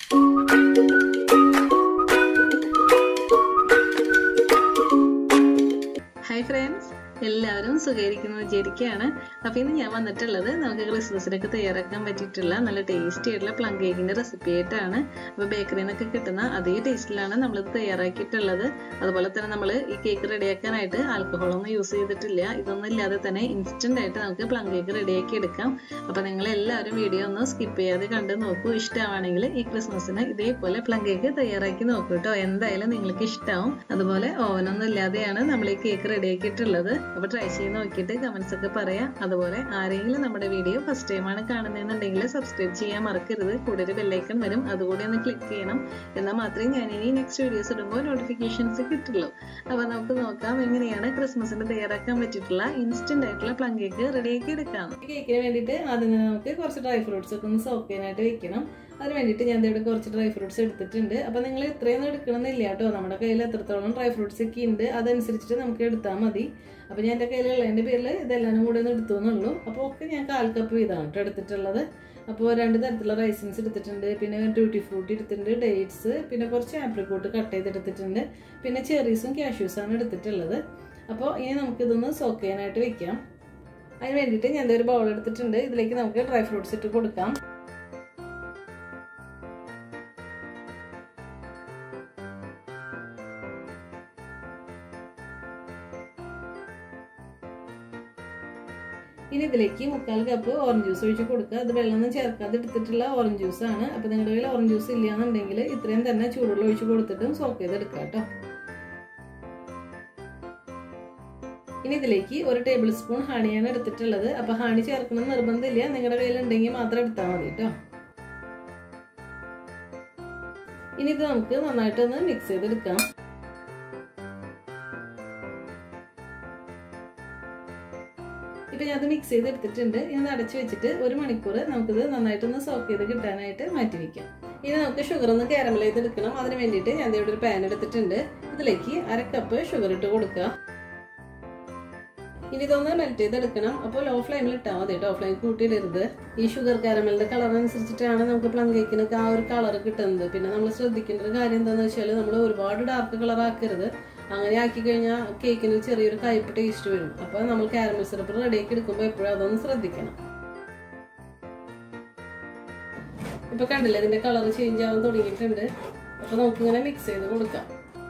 hi friends എല്ലാവരും സുഖമായിരിക്കുന്നു വിചാരിക്കുകയാണ് അപ്പോൾ ഇന്ന് ഞാൻ വന്നിട്ടുള്ളത് നമുക്ക് ക്രിസ്മസിനൊക്കെ തയ്യാറാക്കാൻ പറ്റിയിട്ടുള്ള നല്ല ടേസ്റ്റി ആയിട്ടുള്ള പ്ലം കേക്കിൻ്റെ റെസിപ്പി ആയിട്ടാണ് അപ്പോൾ ബേക്കറിയിൽ നിന്നൊക്കെ കിട്ടുന്ന അതേ ടേസ്റ്റിലാണ് നമ്മളിത് തയ്യാറാക്കിയിട്ടുള്ളത് അതുപോലെ തന്നെ നമ്മൾ ഈ കേക്ക് റെഡിയാക്കാനായിട്ട് ആൽക്കഹോളൊന്നും യൂസ് ചെയ്തിട്ടില്ല ഇതൊന്നും ഇല്ലാതെ തന്നെ ഇൻസ്റ്റൻ്റ് ആയിട്ട് നമുക്ക് പ്ലം കേക്ക് റെഡിയാക്കി എടുക്കാം അപ്പോൾ നിങ്ങൾ എല്ലാവരും വീഡിയോ ഒന്ന് സ്കിപ്പ് ചെയ്യാതെ കണ്ട് നോക്കൂ ഇഷ്ടമാണെങ്കിൽ ഈ ക്രിസ്മസിന് ഇതേപോലെ പ്ലം കേക്ക് തയ്യാറാക്കി നോക്കൂ കേട്ടോ എന്തായാലും നിങ്ങൾക്ക് ഇഷ്ടമാവും അതുപോലെ ഓവനൊന്നും ഇല്ലാതെയാണ് നമ്മൾ ഈ കേക്ക് റെഡിയാക്കിയിട്ടുള്ളത് അപ്പോൾ ട്രൈ ചെയ്ത് നോക്കിയിട്ട് കമൻസ് ഒക്കെ പറയാം അതുപോലെ ആരെങ്കിലും നമ്മുടെ വീഡിയോ ഫസ്റ്റ് ടൈമാണ് കാണുന്നതെന്നുണ്ടെങ്കിൽ സബ്സ്ക്രൈബ് ചെയ്യാൻ മറക്കരുത് കൂടെ ഒരു ബെല്ലൈക്കൺ വരും അതുകൂടി ഒന്ന് ക്ലിക്ക് ചെയ്യണം എന്നാൽ മാത്രമേ ഞാൻ ഇനി നെക്സ്റ്റ് വീഡിയോസ് ഇടുമ്പോൾ നോട്ടിഫിക്കേഷൻസ് കിട്ടുള്ളൂ അപ്പോൾ നമുക്ക് നോക്കാം എങ്ങനെയാണ് ക്രിസ്മസിന് തയ്യാറാക്കാൻ പറ്റിയിട്ടുള്ള ഇൻസ്റ്റന്റ് ആയിട്ടുള്ള പ്ലം കേക്ക് റെഡിയാക്കി എടുക്കാം കേക്കിന് വേണ്ടിയിട്ട് ആദ്യം തന്നെ നമുക്ക് കുറച്ച് ഡ്രൈ ഫ്രൂട്ട്സ് ഒക്കെ ഒന്ന് സോക്ക് ചെയ്യാനായിട്ട് വെക്കണം അതിന് വേണ്ടിയിട്ട് ഞാൻ ഇവിടെ കുറച്ച് ഡ്രൈ ഫ്രൂട്ട്സ് എടുത്തിട്ടുണ്ട് അപ്പോൾ നിങ്ങൾ ഇത്രയൊന്നും എടുക്കണമെന്നില്ല കേട്ടോ നമ്മുടെ കയ്യിൽ എത്രത്തോളം ഡ്രൈ ഫ്രൂട്ട്സ് ഒക്കെ ഉണ്ട് അതനുസരിച്ചിട്ട് നമുക്ക് എടുത്താൽ മതി അപ്പോൾ ഞാൻ എൻ്റെ കയ്യിലുള്ളതിൻ്റെ പേരിൽ ഇതെല്ലാം കൂടെ ഒന്ന് എടുത്തു എന്നുള്ളൂ അപ്പോൾ ഒക്കെ ഞാൻ കാൽ കപ്പ് വീതമാണ് കേട്ടോ എടുത്തിട്ടുള്ളത് അപ്പോൾ രണ്ട് തരത്തിലുള്ള റൈസിൻസ് എടുത്തിട്ടുണ്ട് പിന്നെ ട്യൂട്ടി ഫ്രൂട്ടി എടുത്തിട്ടുണ്ട് ഡേറ്റ്സ് പിന്നെ കുറച്ച് ആപ്രിക്കോട്ട് കട്ട് ചെയ്തെടുത്തിട്ടുണ്ട് പിന്നെ ചെറീസും കാഷ്യൂസാണ് എടുത്തിട്ടുള്ളത് അപ്പോൾ ഇനി നമുക്കിതൊന്ന് സോക്ക് ചെയ്യാനായിട്ട് വെക്കാം അതിന് വേണ്ടിയിട്ട് ഞാൻ ഒരു ബൗൾ എടുത്തിട്ടുണ്ട് ഇതിലേക്ക് നമുക്ക് ഡ്രൈ ഫ്രൂട്ട്സ് ഇട്ട് കൊടുക്കാം ഇനി ഇതിലേക്ക് മുക്കാൽ കപ്പ് ഓറഞ്ച് ജ്യൂസ് ഒഴിച്ച് കൊടുക്കുക അത് വെള്ളമൊന്നും ചേർക്കാതെ എടുത്തിട്ടുള്ള ഓറഞ്ച് ജ്യൂസ് ആണ് അപ്പൊ നിങ്ങളുടെ കയ്യിൽ ഓറഞ്ച് ജ്യൂസ് ഇല്ലാന്നുണ്ടെങ്കിൽ ഇത്രയും തന്നെ ചൂടുവെള്ളം ഒഴിച്ച് കൊടുത്തിട്ടും സോക്ക് ചെയ്ത് എടുക്കാം കേട്ടോ ഇനി ഇതിലേക്ക് ഒരു ടേബിൾ സ്പൂൺ ഹണിയാണ് എടുത്തിട്ടുള്ളത് അപ്പൊ ഹണി ചേർക്കണം നിർബന്ധമില്ല നിങ്ങളുടെ കയ്യിൽ ഉണ്ടെങ്കിൽ മാത്രം എടുത്താൽ മതി കേട്ടോ ഇനി ഇത് നമുക്ക് നന്നായിട്ടൊന്ന് മിക്സ് ചെയ്തെടുക്കാം ഇപ്പൊ ഞാൻ അത് മിക്സ് ചെയ്ത് എടുത്തിട്ടുണ്ട് ഇനി അടച്ചു വെച്ചിട്ട് ഒരു മണിക്കൂർ നമുക്കിത് നന്നായിട്ടൊന്ന് സോക്ക് ചെയ്ത് കിട്ടാനായിട്ട് മാറ്റി വെക്കാം ഇനി നമുക്ക് ഷുഗർ ഒന്ന് കാരമൽ ചെയ്ത് എടുക്കണം അതിന് വേണ്ടിയിട്ട് ഞാൻ ഇവിടെ ഒരു പാൻ എടുത്തിട്ടുണ്ട് ഇതിലേക്ക് അര കപ്പ് ഷുഗർ ഇട്ട് കൊടുക്കുക ഇനി ഇതൊന്ന് മെൽറ്റ് ചെയ്തെടുക്കണം അപ്പോൾ ലോ ഫ്ലെയിമിൽ ഇട്ടാൽ മതി കേട്ടോ ഫ്ലെയിം കൂട്ടിയിടരുത് ഈ ഷുഗർ കാരമലിന്റെ കളർ അനുസരിച്ചിട്ടാണ് നമുക്ക് പ്ലം കേക്കിനൊക്കെ ആ ഒരു കളർ കിട്ടുന്നത് പിന്നെ നമ്മൾ ശ്രദ്ധിക്കേണ്ട ഒരു കാര്യം എന്താണെന്ന് വെച്ചാൽ നമ്മൾ ഒരുപാട് ഡാർക്ക് കളർ ആക്കരുത് അങ്ങനെ ആക്കി കഴിഞ്ഞാൽ കേക്കിന് ചെറിയൊരു കയ്പ് ടേസ്റ്റ് വരും അപ്പോൾ നമ്മൾ കാരമൽ സിറപ്പ് റെഡിയാക്കി എടുക്കുമ്പോൾ എപ്പോഴും അതൊന്ന് ശ്രദ്ധിക്കണം ഇപ്പൊ കണ്ടില്ലേ ഇതിന്റെ കളർ ചേഞ്ച് ആവാൻ തുടങ്ങിയിട്ടുണ്ട് അപ്പൊ നമുക്കിങ്ങനെ മിക്സ് ചെയ്ത് കൊടുക്കാം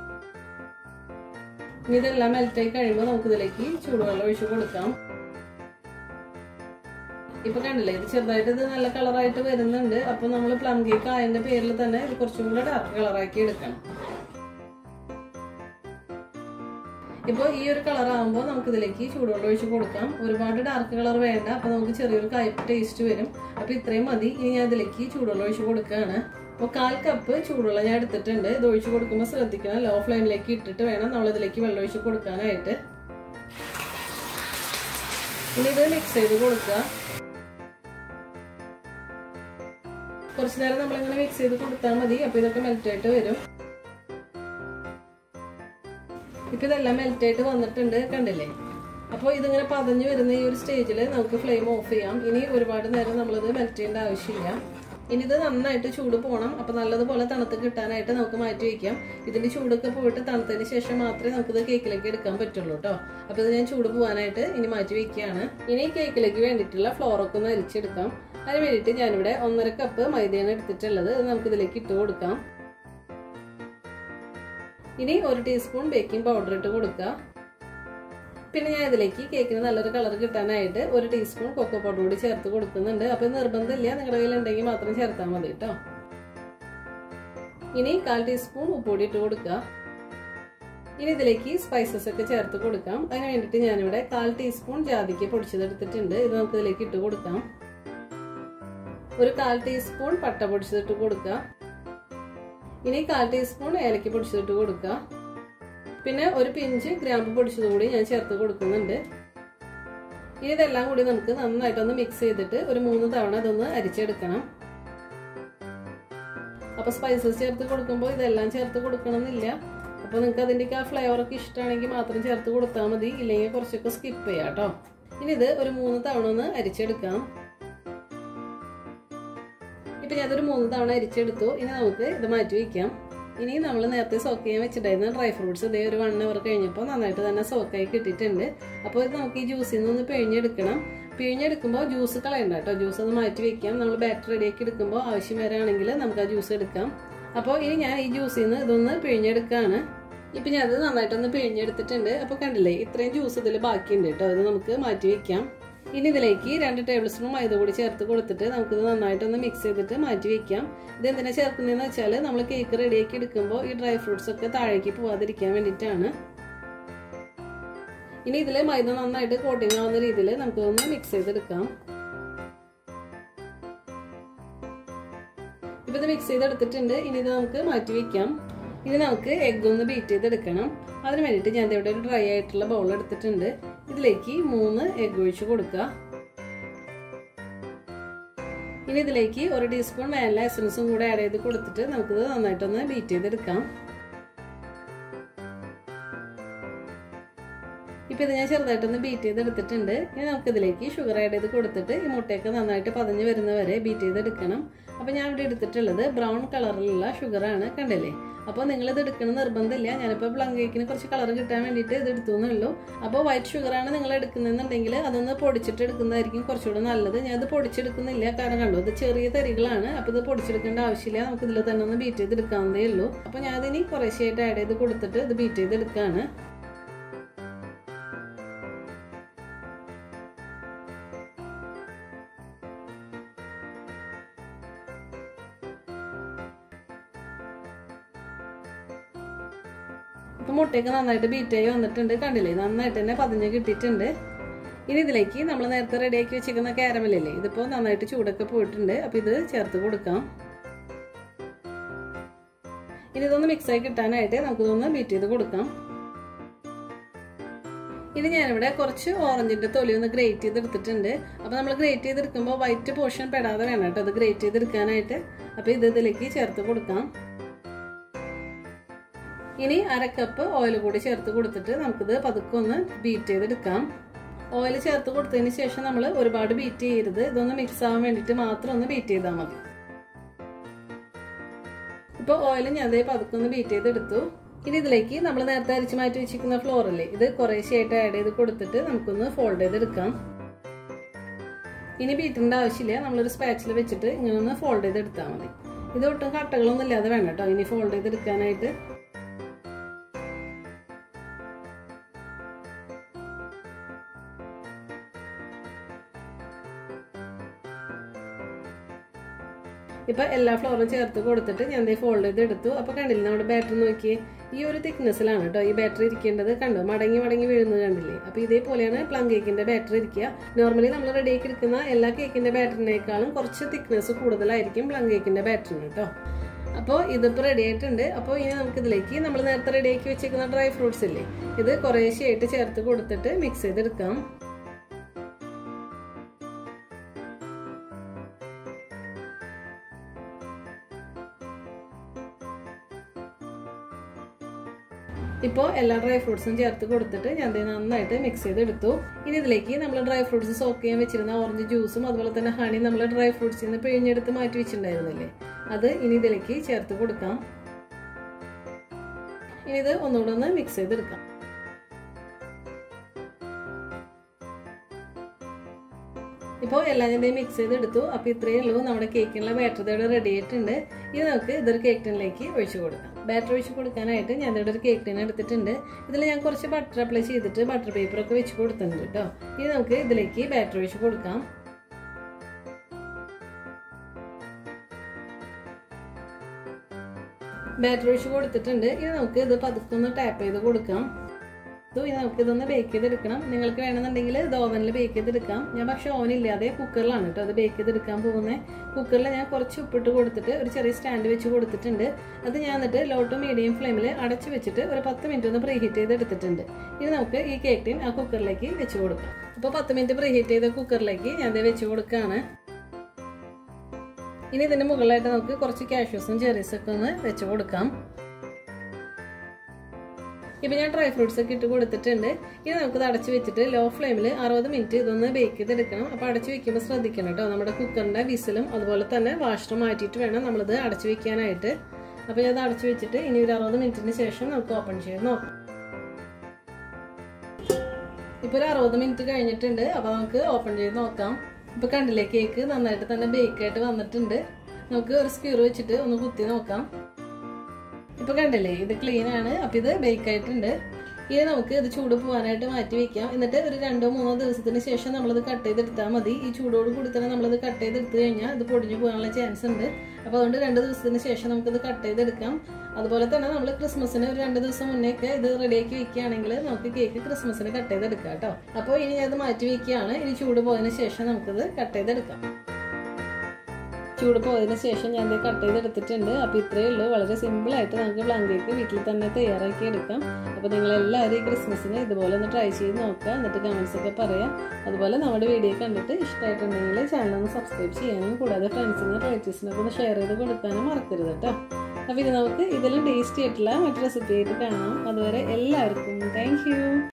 ഇനി ഇതെല്ലാം മെൽറ്റായി കഴിയുമ്പോൾ നമുക്ക് ഇതിലേക്ക് ചൂടുവെള്ളം ഒഴിച്ച് കൊടുക്കാം ഇപ്പൊ കണ്ടില്ലേ ഇത് ചെറുതായിട്ട് ഇത് നല്ല കളറായിട്ട് വരുന്നുണ്ട് അപ്പൊ നമ്മൾ പ്ലം കേക്ക് ആയതിന്റെ പേരിൽ തന്നെ ഇത് കുറച്ചും കൂടെ ഡാർക്ക് കളറാക്കി എടുക്കണം ഇപ്പോൾ ഈ ഒരു കളർ ആകുമ്പോൾ നമുക്ക് ഇതിലേക്ക് ചൂടുവെള്ളം ഒഴിച്ച് കൊടുക്കാം ഒരുപാട് ഡാർക്ക് കളർ വേണ്ട അപ്പോൾ നമുക്ക് ചെറിയൊരു കയ്പ് ടേസ്റ്റ് വരും അപ്പോൾ ഇത്രയും മതി ഇനി ഞാൻ ഇതിലേക്ക് ചൂടുവെള്ളം ഒഴിച്ച് കൊടുക്കുകയാണ് അപ്പോൾ കാൽ കപ്പ് ചൂടുവെള്ളം ഞാൻ എടുത്തിട്ടുണ്ട് ഇത് ഒഴിച്ച് കൊടുക്കുമ്പോൾ ശ്രദ്ധിക്കണം ലോ ഫ്ലെയിമിലേക്ക് ഇട്ടിട്ട് വേണം നമ്മൾ ഇതിലേക്ക് വെള്ളം ഒഴിച്ച് കൊടുക്കാനായിട്ട് ഇനി ഇത് മിക്സ് ചെയ്ത് കൊടുക്കുക കുറച്ച് നേരം നമ്മളിങ്ങനെ മിക്സ് ചെയ്ത് കൊടുത്താൽ മതി അപ്പോൾ ഇതൊക്കെ മെൽറ്റായിട്ട് വരും ഇപ്പൊ ഇതെല്ലാം മെൽറ്റ് ആയിട്ട് വന്നിട്ടുണ്ട് കണ്ടില്ലേ അപ്പോൾ ഇതിങ്ങനെ പതഞ്ഞു വരുന്ന ഈ ഒരു സ്റ്റേജിൽ നമുക്ക് ഫ്ലെയിം ഓഫ് ചെയ്യാം ഇനി ഒരുപാട് നേരം നമ്മളിത് മെൽറ്റ് ചെയ്യേണ്ട ആവശ്യമില്ല ഇനി ഇത് നന്നായിട്ട് ചൂട് പോകണം അപ്പോൾ നല്ലതുപോലെ തണുത്ത് കിട്ടാനായിട്ട് നമുക്ക് മാറ്റി വയ്ക്കാം ഇതിന്റെ ചൂടൊക്കെ പോയിട്ട് തണുത്തതിന് ശേഷം മാത്രമേ നമുക്കിത് കേക്കിലേക്ക് എടുക്കാൻ പറ്റുള്ളൂ കേട്ടോ അപ്പോൾ ഇത് ഞാൻ ചൂട് പോകാനായിട്ട് ഇനി മാറ്റി വയ്ക്കുകയാണ് ഇനി കേക്കിലേക്ക് വേണ്ടിയിട്ടുള്ള ഫ്ലോറൊക്കെ ഒന്ന് അരിച്ചെടുക്കാം അതിന് വേണ്ടിയിട്ട് ഞാനിവിടെ ഒന്നര കപ്പ് മൈദയാണ് എടുത്തിട്ടുള്ളത് ഇത് നമുക്ക് ഇതിലേക്ക് ഇട്ട് കൊടുക്കാം ഇനി ഒരു ടീസ്പൂൺ ബേക്കിംഗ് പൗഡർ ഇട്ട് കൊടുക്കുക പിന്നെ ഞാൻ ഇതിലേക്ക് കേക്കിന് നല്ലൊരു കളർ കിട്ടാനായിട്ട് ഒരു ടീസ്പൂൺ കൊക്കോ പൗഡർ കൂടി ചേർത്ത് കൊടുക്കുന്നുണ്ട് അപ്പൊ നിർബന്ധമില്ല നിങ്ങളുടെ കയ്യിൽ ഉണ്ടെങ്കിൽ മാത്രം ചേർത്താൽ മതി കേട്ടോ ഇനി കാൽ ടീസ്പൂൺ ഉപ്പുപൊടി ഇട്ട് കൊടുക്കുക ഇനി ഇതിലേക്ക് സ്പൈസസ് ഒക്കെ ചേർത്ത് കൊടുക്കാം അതിന് വേണ്ടിയിട്ട് ഞാനിവിടെ കാൽ ടീസ്പൂൺ ജാതിക്ക് പൊടിച്ചതെടുത്തിട്ടുണ്ട് ഇത് നമുക്ക് ഇതിലേക്ക് ഇട്ട് കൊടുക്കാം ഒരു കാൽ ടീസ്പൂൺ പട്ട പൊടിച്ചതിട്ട് കൊടുക്കുക ഇനി കാൽ ടീസ്പൂൺ ഏലക്ക പൊടിച്ചിട്ട് കൊടുക്കുക പിന്നെ ഒരു പിഞ്ച് ഗ്രാമ്പ് പൊടിച്ചത് കൂടി ഞാൻ ചേർത്ത് കൊടുക്കുന്നുണ്ട് ഇനി ഇതെല്ലാം കൂടി നമുക്ക് നന്നായിട്ടൊന്ന് മിക്സ് ചെയ്തിട്ട് ഒരു മൂന്ന് തവണ ഇതൊന്ന് അരിച്ചെടുക്കണം അപ്പൊ സ്പൈസസ് ചേർത്ത് കൊടുക്കുമ്പോൾ ഇതെല്ലാം ചേർത്ത് കൊടുക്കണമെന്നില്ല അപ്പൊ നിങ്ങൾക്ക് അതിൻ്റെയൊക്കെ ആ ഫ്ലേവർ ഒക്കെ ഇഷ്ടമാണെങ്കിൽ മാത്രം ചേർത്ത് കൊടുത്താൽ മതി ഇല്ലെങ്കിൽ കുറച്ചൊക്കെ സ്കിപ്പ് ചെയ്യാം കേട്ടോ ഇനി ഇത് ഒരു മൂന്ന് തവണ ഒന്ന് അരിച്ചെടുക്കാം ഇപ്പം ഞാനതൊരു മൂന്ന് തവണ അരിച്ചെടുത്തു ഇനി നമുക്ക് ഇത് മാറ്റി വയ്ക്കാം ഇനി നമ്മൾ നേരത്തെ സോക്ക് ചെയ്യാൻ വെച്ചിട്ടുണ്ടായിരുന്ന ഡ്രൈ ഫ്രൂട്ട്സ് ഇതേ ഒരു വൺ അവർ കഴിഞ്ഞപ്പോൾ നന്നായിട്ട് തന്നെ സോക്കായി കിട്ടിയിട്ടുണ്ട് അപ്പോൾ ഇത് നമുക്ക് ഈ ജ്യൂസിൽ നിന്ന് ഒന്ന് പിഴിഞ്ഞെടുക്കണം പിഴിഞ്ഞെടുക്കുമ്പോൾ ജ്യൂസ് കളയണ്ട കേട്ടോ ജ്യൂസ് ഒന്ന് മാറ്റി വെക്കാം നമ്മൾ ബാറ്ററി റെഡിയാക്കി എടുക്കുമ്പോൾ ആവശ്യം വരികയാണെങ്കിൽ നമുക്ക് ആ ജ്യൂസ് എടുക്കാം അപ്പോൾ ഇനി ഞാൻ ഈ ജ്യൂസിൽ നിന്ന് ഇതൊന്ന് പിഴിഞ്ഞെടുക്കുകയാണ് ഇപ്പം ഞാൻ അത് നന്നായിട്ടൊന്ന് പിഴിഞ്ഞെടുത്തിട്ടുണ്ട് അപ്പോൾ കണ്ടില്ലേ ഇത്രയും ജ്യൂസ് ഇതിൽ ബാക്കിയുണ്ട് കേട്ടോ ഇത് നമുക്ക് മാറ്റി വെക്കാം ഇനി ഇതിലേക്ക് രണ്ട് ടേബിൾ സ്പൂൺ മൈദ കൂടി ചേർത്ത് കൊടുത്തിട്ട് നമുക്കിത് നന്നായിട്ടൊന്ന് മിക്സ് ചെയ്തിട്ട് മാറ്റി വെക്കാം ഇത് എന്തിനാ ചേർക്കുന്നതെന്ന് വെച്ചാൽ നമ്മൾ കേക്ക് റെഡിയാക്കി എടുക്കുമ്പോൾ ഈ ഡ്രൈ ഫ്രൂട്ട്സ് ഒക്കെ താഴേക്ക് പോവാതിരിക്കാൻ വേണ്ടിയിട്ടാണ് ഇനി ഇതിൽ മൈദ നന്നായിട്ട് കോട്ടിങ് ആവുന്ന രീതിയിൽ നമുക്കൊന്ന് മിക്സ് ചെയ്തെടുക്കാം ഇപ്പൊ ഇത് മിക്സ് ചെയ്തെടുത്തിട്ടുണ്ട് ഇനി ഇത് നമുക്ക് മാറ്റി വെക്കാം ഇനി നമുക്ക് എഗ് ഒന്ന് ബീറ്റ് ചെയ്തെടുക്കണം അതിന് വേണ്ടിയിട്ട് ഞാൻ ഇവിടെ ഒരു ഡ്രൈ ആയിട്ടുള്ള ബൗൾ എടുത്തിട്ടുണ്ട് ഇതിലേക്ക് മൂന്ന് എഗ് ഒഴിച്ച് കൊടുക്കുക ഇനി ഇതിലേക്ക് ഒരു ടീസ്പൂൺ വാനില എസൻസും കൂടെ ആഡ് ചെയ്ത് കൊടുത്തിട്ട് നമുക്കിത് നന്നായിട്ടൊന്ന് ബീറ്റ് ചെയ്തെടുക്കാം ഇപ്പം ഇത് ഞാൻ ചെറുതായിട്ടൊന്ന് ബീറ്റ് ചെയ്തെടുത്തിട്ടുണ്ട് ഇനി നമുക്കിതിലേക്ക് ഷുഗർ ആഡ് ചെയ്ത് കൊടുത്തിട്ട് ഈ മുട്ടയൊക്കെ നന്നായിട്ട് പതഞ്ഞ് വരുന്നവരെ ബീറ്റ് ചെയ്തെടുക്കണം അപ്പോൾ ഞാൻ ഇവിടെ എടുത്തിട്ടുള്ളത് ബ്രൗൺ കളറിലുള്ള ഷുഗറാണ് കണ്ടില്ലേ അപ്പോൾ നിങ്ങൾ ഇത് എടുക്കണം നിർബന്ധമില്ല ഞാനിപ്പോൾ പ്ലം കേക്കിന് കുറച്ച് കളർ കിട്ടാൻ വേണ്ടിയിട്ട് ഇത് എടുത്തു എന്നുള്ളൂ അപ്പോൾ വൈറ്റ് ഷുഗറാണ് നിങ്ങൾ എടുക്കുന്നതെന്നുണ്ടെങ്കിൽ അതൊന്ന് പൊടിച്ചിട്ട് എടുക്കുന്നതായിരിക്കും കുറച്ചുകൂടെ നല്ലത് ഞാൻ ഇത് പൊടിച്ചെടുക്കുന്നില്ല കാരണം കണ്ടോ ഇത് ചെറിയ തരികളാണ് അപ്പോൾ ഇത് പൊടിച്ചെടുക്കേണ്ട ആവശ്യമില്ല നമുക്ക് ഇതിൽ തന്നെ ഒന്ന് ബീറ്റ് ചെയ്തെടുക്കാവുന്നതേ ഉള്ളൂ അപ്പോൾ ഞാൻ ഇതിനി കുറേശ്ശായിട്ട് ആഡ് ചെയ്ത് കൊടുത്തിട്ട് ഇത് ബീറ്റ് ചെയ്തെടുക്കുകയാണ് ഇപ്പം മുട്ടയൊക്കെ നന്നായിട്ട് ബീറ്റായി വന്നിട്ടുണ്ട് കണ്ടില്ലേ നന്നായിട്ട് തന്നെ പതിഞ്ഞ് കിട്ടിയിട്ടുണ്ട് ഇനി ഇതിലേക്ക് നമ്മൾ നേരത്തെ റെഡിയാക്കി വെച്ചിരിക്കുന്ന കാരമലല്ലേ ഇതിപ്പോൾ നന്നായിട്ട് ചൂടൊക്കെ പോയിട്ടുണ്ട് അപ്പോൾ ഇത് ചേർത്ത് കൊടുക്കാം ഇനി ഇതൊന്ന് മിക്സായി കിട്ടാനായിട്ട് നമുക്കിതൊന്ന് ബീറ്റ് ചെയ്ത് കൊടുക്കാം ഇനി ഞാനിവിടെ കുറച്ച് ഓറഞ്ചിന്റെ തൊലി ഒന്ന് ഗ്രേറ്റ് ചെയ്തെടുത്തിട്ടുണ്ട് അപ്പോൾ നമ്മൾ ഗ്രേറ്റ് ചെയ്തെടുക്കുമ്പോൾ വൈറ്റ് പോർഷൻ പെടാതെ വേണം കേട്ടോ അത് ഗ്രേറ്റ് ചെയ്തെടുക്കാനായിട്ട് അപ്പോൾ ഇത് ഇതിലേക്ക് ചേർത്ത് കൊടുക്കാം ഇനി അര കപ്പ് ഓയിൽ കൂടി ചേർത്ത് കൊടുത്തിട്ട് നമുക്കിത് പതുക്കെ ഒന്ന് ബീറ്റ് ചെയ്തെടുക്കാം ഓയിൽ ചേർത്ത് കൊടുത്തതിന് ശേഷം നമ്മൾ ഒരുപാട് ബീറ്റ് ചെയ്യരുത് ഇതൊന്ന് മിക്സ് ആവാൻ വേണ്ടിയിട്ട് മാത്രം ഒന്ന് ബീറ്റ് ചെയ്താൽ മതി ഇപ്പോൾ ഓയിൽ ഞാൻ അതേ പതുക്കെ ഒന്ന് ബീറ്റ് ചെയ്തെടുത്തു ഇനി ഇതിലേക്ക് നമ്മൾ നേരത്തെ അരിച്ച് മാറ്റി വെച്ചിരിക്കുന്ന ഫ്ലോറല്ലേ ഇത് കുറേശ്ശെയായിട്ട് ആഡ് ചെയ്ത് കൊടുത്തിട്ട് നമുക്കൊന്ന് ഫോൾഡ് ചെയ്തെടുക്കാം ഇനി ബീറ്റിൻ്റെ ആവശ്യമില്ല നമ്മളൊരു സ്പാച്ചിൽ വെച്ചിട്ട് ഇങ്ങനെ ഒന്ന് ഫോൾഡ് ചെയ്തെടുത്താൽ മതി ഇത് ഒട്ടും കട്ടകളൊന്നും ഇല്ലാതെ വേണം കേട്ടോ ഇനി ഫോൾഡ് ചെയ്തെടുക്കാനായിട്ട് ഇപ്പൊ എല്ലാ ഫ്ലോറും ചേർത്ത് കൊടുത്തിട്ട് ഞാൻ ദേ ഫോൾഡ് ചെയ്ത് എടുത്തു അപ്പൊ കണ്ടില്ലേ നമ്മുടെ ബാറ്ററി നോക്കിയേ ഈ ഒരു തിക്നെസ്സിലാണ് കേട്ടോ ഈ ബാറ്ററി ഇരിക്കേണ്ടത് കണ്ടോ മടങ്ങി മടങ്ങി വീഴുന്നത് കണ്ടില്ലേ അപ്പൊ ഇതേപോലെയാണ് പ്ലം കേക്കിന്റെ ബാറ്ററി ഇരിക്കുക നോർമലി നമ്മൾ റെഡിയാക്കി എടുക്കുന്ന എല്ലാ കേക്കിന്റെ ബാറ്ററിനേക്കാളും കുറച്ച് തിക്നെസ് കൂടുതലായിരിക്കും പ്ലം കേക്കിന്റെ ബാറ്ററിന് കേട്ടോ അപ്പോൾ ഇതിപ്പോൾ റെഡി ആയിട്ടുണ്ട് അപ്പോൾ ഇനി നമുക്ക് ഇതിലേക്ക് നമ്മൾ നേരത്തെ റെഡിയാക്കി വെച്ചേക്കുന്ന ഡ്രൈ ഫ്രൂട്ട്സ് ഇല്ലേ ഇത് കുറേശ്ശെയായിട്ട് ചേർത്ത് കൊടുത്തിട്ട് മിക്സ് ചെയ്തെടുക്കാം ഇപ്പോൾ എല്ലാ ഡ്രൈ ഫ്രൂട്ട്സും ചേർത്ത് കൊടുത്തിട്ട് ഞാൻ ദേ നന്നായിട്ട് മിക്സ് ചെയ്തെടുത്തു ഇനി ഇതിലേക്ക് നമ്മൾ ഡ്രൈ ഫ്രൂട്ട്സ് സോക്ക് ചെയ്യാൻ വെച്ചിരുന്ന ഓറഞ്ച് ജ്യൂസും അതുപോലെ തന്നെ ഹണി നമ്മൾ ഡ്രൈ ഫ്രൂട്ട്സിൽ നിന്ന് പിഴിഞ്ഞെടുത്ത് മാറ്റി വെച്ചിട്ടുണ്ടായിരുന്നില്ലേ അത് ഇനി ഇതിലേക്ക് ചേർത്ത് കൊടുക്കാം ഇനി ഇത് ഒന്നുകൂടെ ഒന്ന് മിക്സ് ചെയ്തെടുക്കാം ഇപ്പോൾ എല്ലാം ഞാൻ മിക്സ് ചെയ്തെടുത്തു അപ്പോൾ ഇത്രയേ ഉള്ളൂ നമ്മുടെ കേക്കിനുള്ള ബാറ്റർ ഇവിടെ റെഡി ആയിട്ടുണ്ട് ഇത് നമുക്ക് ഇതൊരു കേക്ക് ടിന്നിലേക്ക് ഒഴിച്ചു കൊടുക്കാം ബാറ്റർ ഒഴിച്ച് കൊടുക്കാനായിട്ട് ഞാൻ ഇവിടെ ഒരു കേക്ക് ടിൻ എടുത്തിട്ടുണ്ട് ഇതിൽ ഞാൻ കുറച്ച് ബട്ടർ അപ്ലൈ ചെയ്തിട്ട് ബട്ടർ പേപ്പറൊക്കെ വെച്ച് കൊടുത്തിട്ടുണ്ട് കേട്ടോ ഇനി നമുക്ക് ഇതിലേക്ക് ബാറ്റർ ഒഴിച്ച് കൊടുക്കാം ബാറ്റർ ഒഴിച്ച് കൊടുത്തിട്ടുണ്ട് ഇനി നമുക്ക് ഇത് പതുക്കെ ഒന്ന് ടാപ്പ് ചെയ്ത് കൊടുക്കാം ഇത് ഇനി നമുക്ക് ഇതൊന്ന് ബേക്ക് ചെയ്തെടുക്കണം നിങ്ങൾക്ക് വേണമെന്നുണ്ടെങ്കിൽ ഇത് ഓവനിൽ ബേക്ക് ചെയ്തെടുക്കാം ഞാൻ പക്ഷേ ഓവൻ ഇല്ലാതെ കുക്കറിലാണ് കേട്ടോ അത് ബേക്ക് ചെയ്തെടുക്കാൻ പോകുന്നത് കുക്കറിൽ ഞാൻ കുറച്ച് ഉപ്പിട്ട് കൊടുത്തിട്ട് ഒരു ചെറിയ സ്റ്റാൻഡ് വെച്ച് കൊടുത്തിട്ടുണ്ട് അത് ഞാൻ എന്നിട്ട് ലോ ടു മീഡിയം ഫ്ലെയിമിൽ അടച്ച് വെച്ചിട്ട് ഒരു പത്ത് മിനിറ്റ് ഒന്ന് പ്രീഹീറ്റ് ചെയ്ത് എടുത്തിട്ടുണ്ട് ഇനി നമുക്ക് ഈ കേക്ക് ടീൻ ആ കുക്കറിലേക്ക് വെച്ച് കൊടുക്കാം അപ്പോൾ പത്ത് മിനിറ്റ് പ്രീഹീറ്റ് ചെയ്ത കുക്കറിലേക്ക് ഞാൻ ഇത് വെച്ച് കൊടുക്കുകയാണ് ഇനി ഇതിന് മുകളിലായിട്ട് നമുക്ക് കുറച്ച് കാഷ്യൂസും ചെറീസൊക്കെ ഒന്ന് വെച്ച് കൊടുക്കാം ഇപ്പം ഞാൻ ഡ്രൈ ഫ്രൂട്ട്സ് ഒക്കെ ഇട്ട് കൊടുത്തിട്ടുണ്ട് ഇനി നമുക്കിത് അടച്ച് വെച്ചിട്ട് ലോ ഫ്ലെയിമിൽ അറുപത് മിനിറ്റ് ഇതൊന്ന് ബേക്ക് ചെയ്തെടുക്കണം അപ്പോൾ അടച്ച് വെക്കുമ്പോൾ ശ്രദ്ധിക്കണം കേട്ടോ നമ്മുടെ കുക്കറിൻ്റെ വിസിലും അതുപോലെ തന്നെ വാഷർ മാറ്റിയിട്ട് വേണം നമ്മളിത് അടച്ച് വെക്കാനായിട്ട് അപ്പോൾ ഞാൻ ഇത് അടച്ച് വെച്ചിട്ട് ഇനി ഒരു അറുപത് മിനിറ്റിന് ശേഷം നമുക്ക് ഓപ്പൺ ചെയ്ത് നോക്കാം ഇപ്പോൾ ഒരു അറുപത് മിനിറ്റ് കഴിഞ്ഞിട്ടുണ്ട് അപ്പോൾ നമുക്ക് ഓപ്പൺ ചെയ്ത് നോക്കാം ഇപ്പോൾ കണ്ടില്ലേ കേക്ക് നന്നായിട്ട് തന്നെ ബേക്ക് ആയിട്ട് വന്നിട്ടുണ്ട് നമുക്ക് ഒരു സ്ക്യൂർ വെച്ചിട്ട് ഒന്ന് കുത്തി നോക്കാം ഇപ്പൊ കണ്ടില്ലേ ഇത് ക്ലീൻ ആണ് അപ്പൊ ഇത് ബേക്ക് ആയിട്ടുണ്ട് ഇനി നമുക്ക് ഇത് ചൂട് പോകാനായിട്ട് മാറ്റി വെക്കാം എന്നിട്ട് ഒരു രണ്ടോ മൂന്നോ ദിവസത്തിന് ശേഷം നമ്മളിത് കട്ട് ചെയ്തെടുത്താൽ മതി ഈ ചൂടോട് കൂടി തന്നെ നമ്മളിത് കട്ട് ചെയ്തെടുത്തു കഴിഞ്ഞാൽ ഇത് പൊടിഞ്ഞു പോകാനുള്ള ചാൻസ് ഉണ്ട് അപ്പോൾ അതുകൊണ്ട് രണ്ട് ദിവസത്തിന് ശേഷം നമുക്കിത് കട്ട് ചെയ്തെടുക്കാം അതുപോലെ തന്നെ നമ്മൾ ക്രിസ്മസിന് ഒരു രണ്ട് ദിവസം മുന്നേ ഒക്കെ ഇത് റെഡിയാക്കി വെക്കുകയാണെങ്കിൽ നമുക്ക് കേക്ക് ക്രിസ്മസിന് കട്ട് ചെയ്തെടുക്കാം കേട്ടോ അപ്പോൾ ഇനി അത് മാറ്റി വെക്കുകയാണ് ഇനി ചൂട് പോയതിന് ശേഷം നമുക്കിത് കട്ട് ചെയ്തെടുക്കാം ചൂട് പോയതിന് ശേഷം ഞാൻ ഇത് കട്ട് ചെയ്തെടുത്തിട്ടുണ്ട് അപ്പോൾ ഇത്രയേ ഉള്ളൂ വളരെ സിമ്പിളായിട്ട് നമുക്ക് പ്ലാൻ കേക്ക് വീട്ടിൽ തന്നെ തയ്യാറാക്കി എടുക്കാം അപ്പോൾ നിങ്ങൾ എല്ലാവരും ഈ ക്രിസ്മസിന് ഇതുപോലെ ഒന്ന് ട്രൈ ചെയ്ത് നോക്കുക എന്നിട്ട് കമൻസ് ഒക്കെ പറയാം അതുപോലെ നമ്മുടെ വീഡിയോ കണ്ടിട്ട് ഇഷ്ടമായിട്ടുണ്ടെങ്കിൽ ചാനൽ ഒന്ന് സബ്സ്ക്രൈബ് ചെയ്യാനും കൂടാതെ ഫ്രണ്ട്സിനും റിലേറ്റീവ്സിനൊക്കെ ഒന്ന് ഷെയർ ചെയ്ത് കൊടുക്കാനും മറക്കരുത് കേട്ടോ അപ്പോൾ ഇത് നമുക്ക് ഇതിലും ടേസ്റ്റി ആയിട്ടുള്ള മറ്റു റെസിപ്പി ആയിട്ട് കാണാം അതുവരെ എല്ലാവർക്കും താങ്ക്